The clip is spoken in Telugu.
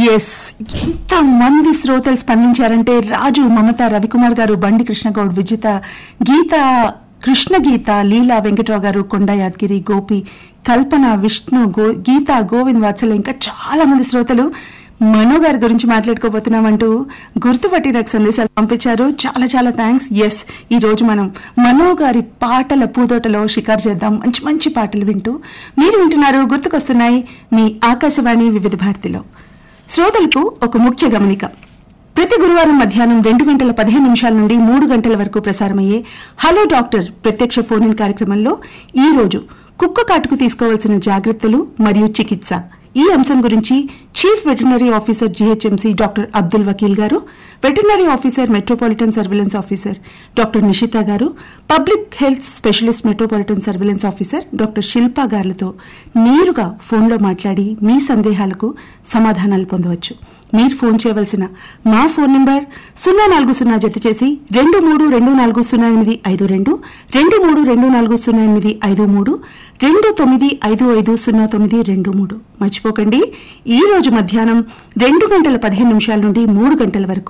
ఎస్ ఎంత మంది శ్రోతలు స్పందించారంటే రాజు మమత రవికుమార్ గారు బండి కృష్ణగౌడ్ విజిత గీత కృష్ణ గీత లీలా వెంకటరావు గారు కొండ యాదగిరి గోపి కల్పన విష్ణు గో గీత గోవింద్ వాత్సల ఇంకా చాలా మంది శ్రోతలు మనో గారి గురించి మాట్లాడుకోబోతున్నామంటూ గుర్తుపట్టి నాకు సందేశాలు పంపించారు చాలా చాలా థ్యాంక్స్ ఎస్ ఈ రోజు మనం మనో గారి పాటల పూదోటలో షికారు చేద్దాం మంచి మంచి పాటలు వింటూ మీరు వింటున్నారు గుర్తుకొస్తున్నాయి మీ ఆకాశవాణి వివిధ భారతిలో శ్రోతలకు ఒక ముఖ్య గమనిక ప్రతి గురువారం మధ్యాహ్నం రెండు గంటల పదిహేను నిమిషాల నుండి మూడు గంటల వరకు ప్రసారమయ్యే హలో డాక్టర్ ప్రత్యక్ష ఫోన్ ఇన్ కార్యక్రమంలో ఈ రోజు కుక్క కాటుకు తీసుకోవాల్సిన జాగ్రత్తలు మరియు చికిత్స ఈ అంశం గురించి chief veterinary officer GHMC doctor Abdul Vakeel garu veterinary officer metropolitan surveillance officer doctor Nishitha garu public health specialist metropolitan surveillance officer doctor Shilpa గారులతో నేరుగా ఫోన్లో మాట్లాడి మీ సందేహాలకు సమాధానాలు పొందవచ్చు మీరు ఫోన్ చేయవలసిన మా ఫోన్ నంబర్ సున్నా నాలుగు సున్నా జత చేసి రెండు మూడు రెండు నాలుగు సున్నా ఎనిమిది ఐదు రెండు రెండు మూడు రెండు నాలుగు సున్నా ఎనిమిది ఐదు మూడు రెండు తొమ్మిది ఐదు ఐదు సున్నా తొమ్మిది రెండు మూడు మర్చిపోకండి ఈ రోజు మధ్యాహ్నం రెండు గంటల పదిహేను నిమిషాల నుండి మూడు గంటల వరకు